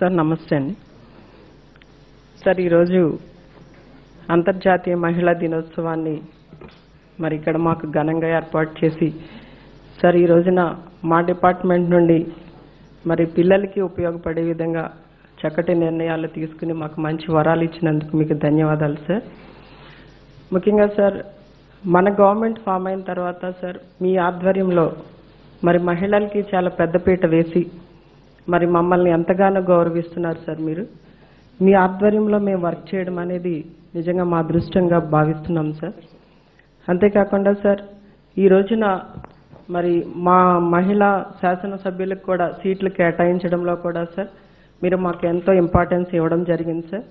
sir నమస్తే అండి sir ఈరోజు అంతర్జాతీయ మహిళా దినోత్సవాన్ని మరి ఇక్కడ మాకు ఘనంగా ఏర్పాటు చేసి సార్ ఈ రోజున మా డిపార్ట్మెంట్ నుండి మరి పిల్లలకి ఉపయోగపడే విధంగా చక్కటి నిర్ణయాలు తీసుకుని మాకు మంచి వరాలు ఇచ్చినందుకు మీకు ధన్యవాదాలు సార్ ముఖ్యంగా సార్ మన గవర్నమెంట్ ఫామ్ అయిన తర్వాత సార్ మీ ఆధ్వర్యంలో మరి మహిళలకి చాలా పెద్దపీట వేసి మరి మమ్మల్ని ఎంతగానో గౌరవిస్తున్నారు సార్ మీరు మీ ఆధ్వర్యంలో మేము వర్క్ చేయడం అనేది నిజంగా మా అదృష్టంగా భావిస్తున్నాం సార్ అంతేకాకుండా సార్ ఈ రోజున మరి మా మహిళా శాసనసభ్యులకు కూడా సీట్లు కేటాయించడంలో కూడా సార్ మీరు మాకు ఎంతో ఇంపార్టెన్స్ ఇవ్వడం జరిగింది సార్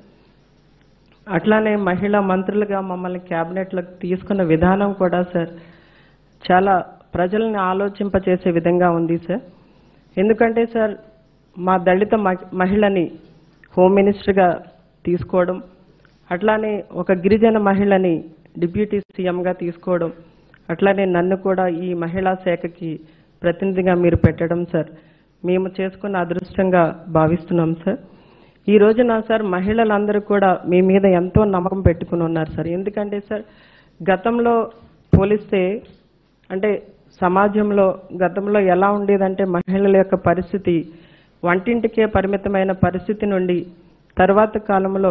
అట్లానే మహిళా మంత్రులుగా మమ్మల్ని క్యాబినెట్లకు తీసుకున్న విధానం కూడా సార్ చాలా ప్రజల్ని ఆలోచింపచేసే విధంగా ఉంది సార్ ఎందుకంటే సార్ మా దళిత మ- మహిళని హోమ్ మినిస్టర్గా తీసుకోవడం అట్లానే ఒక గిరిజన మహిళని డిప్యూటీ సీఎంగా తీసుకోవడం అట్లానే నన్ను కూడా ఈ మహిళా శాఖకి ప్రతినిధిగా మీరు పెట్టడం సార్ మేము చేసుకున్న అదృష్టంగా భావిస్తున్నాం సార్ ఈ రోజున సార్ మహిళలందరూ కూడా మీ మీద ఎంతో నమ్మకం పెట్టుకుని ఉన్నారు సార్ ఎందుకంటే సార్ గతంలో పోలిస్తే అంటే సమాజంలో గతంలో ఎలా ఉండేదంటే మహిళల యొక్క పరిస్థితి వంటింటికే పరిమితమైన పరిస్థితి నుండి తర్వాత కాలంలో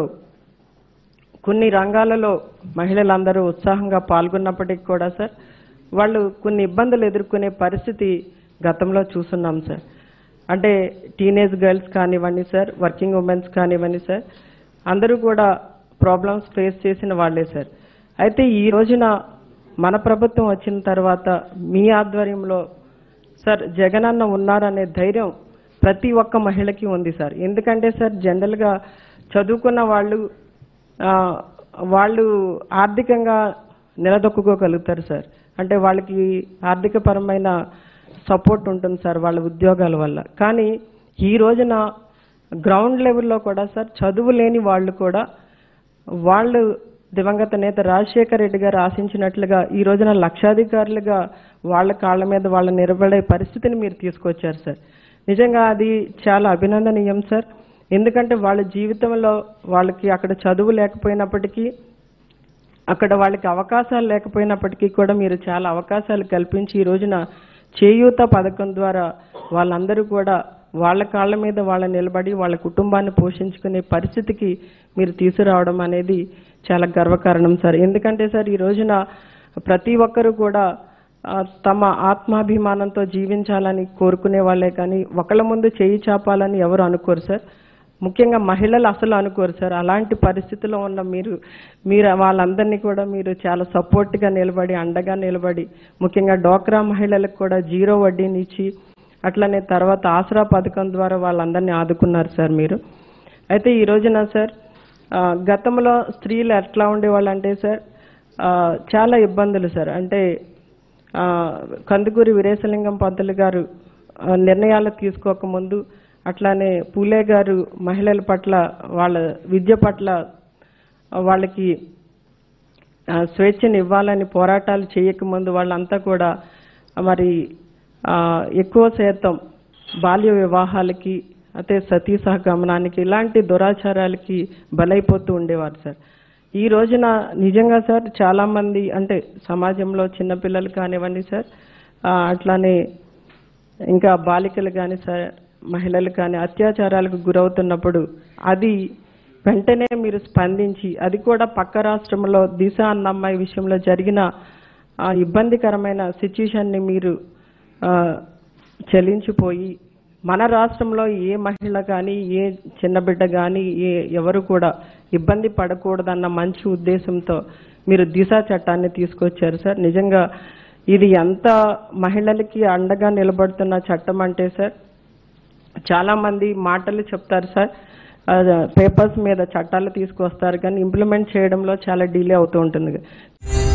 కొన్ని రంగాలలో మహిళలందరూ ఉత్సాహంగా పాల్గొన్నప్పటికీ కూడా సార్ వాళ్ళు కొన్ని ఇబ్బందులు ఎదుర్కొనే పరిస్థితి గతంలో చూస్తున్నాం సార్ అంటే టీనేజ్ గర్ల్స్ కానివ్వండి సార్ వర్కింగ్ ఉమెన్స్ కానివ్వండి సార్ అందరూ కూడా ప్రాబ్లమ్స్ ఫేస్ చేసిన వాళ్ళే సార్ అయితే ఈ రోజున మన ప్రభుత్వం వచ్చిన తర్వాత మీ ఆధ్వర్యంలో సార్ జగనన్న ఉన్నారనే ధైర్యం ప్రతి ఒక్క మహిళకి ఉంది సార్ ఎందుకంటే సార్ జనరల్గా చదువుకున్న వాళ్ళు ఆ, వాళ్ళు ఆర్థికంగా నిలదొక్కుకోగలుగుతారు సార్ అంటే వాళ్ళకి ఆర్థికపరమైన సపోర్ట్ ఉంటుంది సార్ వాళ్ళ ఉద్యోగాల వల్ల కానీ ఈ రోజున గ్రౌండ్ లెవెల్లో కూడా సార్ చదువు లేని వాళ్ళు కూడా వాళ్ళు దివంగత నేత రాజశేఖర రెడ్డి గారు ఆశించినట్లుగా ఈ రోజున లక్షాధికారులుగా వాళ్ళ కాళ్ళ మీద వాళ్ళ నిలబడే పరిస్థితిని మీరు తీసుకొచ్చారు సార్ నిజంగా అది చాలా అభినందనీయం సార్ ఎందుకంటే వాళ్ళ జీవితంలో వాళ్ళకి అక్కడ చదువు లేకపోయినప్పటికీ అక్కడ వాళ్ళకి అవకాశాలు లేకపోయినప్పటికీ కూడా మీరు చాలా అవకాశాలు కల్పించి ఈ రోజున చేయూత పథకం ద్వారా వాళ్ళందరూ కూడా వాళ్ళ కాళ్ళ మీద వాళ్ళ నిలబడి వాళ్ళ కుటుంబాన్ని పోషించుకునే పరిస్థితికి మీరు తీసుకురావడం అనేది చాలా గర్వకారణం సార్ ఎందుకంటే సార్ ఈ రోజున ప్రతి ఒక్కరూ కూడా ఆ, తమ ఆత్మాభిమానంతో జీవించాలని కోరుకునే వాళ్ళే కానీ ఒకళ్ళ ముందు చేయి చాపాలని ఎవరు అనుకోరు సార్ ముఖ్యంగా మహిళలు అసలు అనుకోరు సార్ అలాంటి పరిస్థితిలో ఉన్న మీరు మీరు వాళ్ళందరినీ కూడా మీరు చాలా సపోర్ట్గా నిలబడి అండగా నిలబడి ముఖ్యంగా డోక్రా మహిళలకు కూడా జీరో వడ్డీని ఇచ్చి అట్లనే తర్వాత ఆసరా పథకం ద్వారా వాళ్ళందరినీ ఆదుకున్నారు సార్ మీరు అయితే ఈ రోజున సార్ ఆ, గతంలో స్త్రీలు ఎట్లా ఉండేవాళ్ళు అంటే సార్ ఆ, చాలా ఇబ్బందులు సార్ అంటే ఆ, కందుకూరి వీరేశలింగం పంతులు గారు ఆ, నిర్ణయాలు తీసుకోకముందు అట్లానే పూలే గారు మహిళల పట్ల వాళ్ళ విద్య పట్ల ఆ, వాళ్ళకి ఆ, స్వేచ్ఛను ఇవ్వాలని పోరాటాలు చేయకముందు వాళ్ళంతా కూడా ఆ, మరి ఆ, ఎక్కువ శాతం బాల్య వివాహాలకి అయితే సతీ సహగమనానికి ఇలాంటి దురాచారాలకి బలైపోతూ ఉండేవారు సార్ ఈ రోజున నిజంగా సార్ చాలా మంది అంటే సమాజంలో చిన్నపిల్లలు కానివ్వండి సార్ ఆ, అట్లానే ఇంకా బాలికలు కానీ సార్ మహిళలు కానీ అత్యాచారాలకు గురవుతున్నప్పుడు అది వెంటనే మీరు స్పందించి అది కూడా పక్క రాష్ట్రంలో దిశ అన్న అమ్మాయి విషయంలో జరిగిన ఆ ఇబ్బందికరమైన సిచ్యుయేషన్ని మీరు ఆ, చలించిపోయి మన రాష్ట్రంలో ఏ మహిళ కానీ ఏ చిన్న బిడ్డ కానీ ఏ ఎవరు కూడా ఇబ్బంది పడకూడదన్న మంచి ఉద్దేశంతో మీరు దిశ చట్టాన్ని తీసుకొచ్చారు సార్ నిజంగా ఇది ఎంత మహిళలకి అండగా నిలబడుతున్న చట్టం అంటే సార్ చాలా మంది మాటలు చెప్తారు సార్ పేపర్స్ మీద చట్టాలు తీసుకొస్తారు కానీ ఇంప్లిమెంట్ చేయడంలో చాలా డిలే అవుతూ ఉంటుంది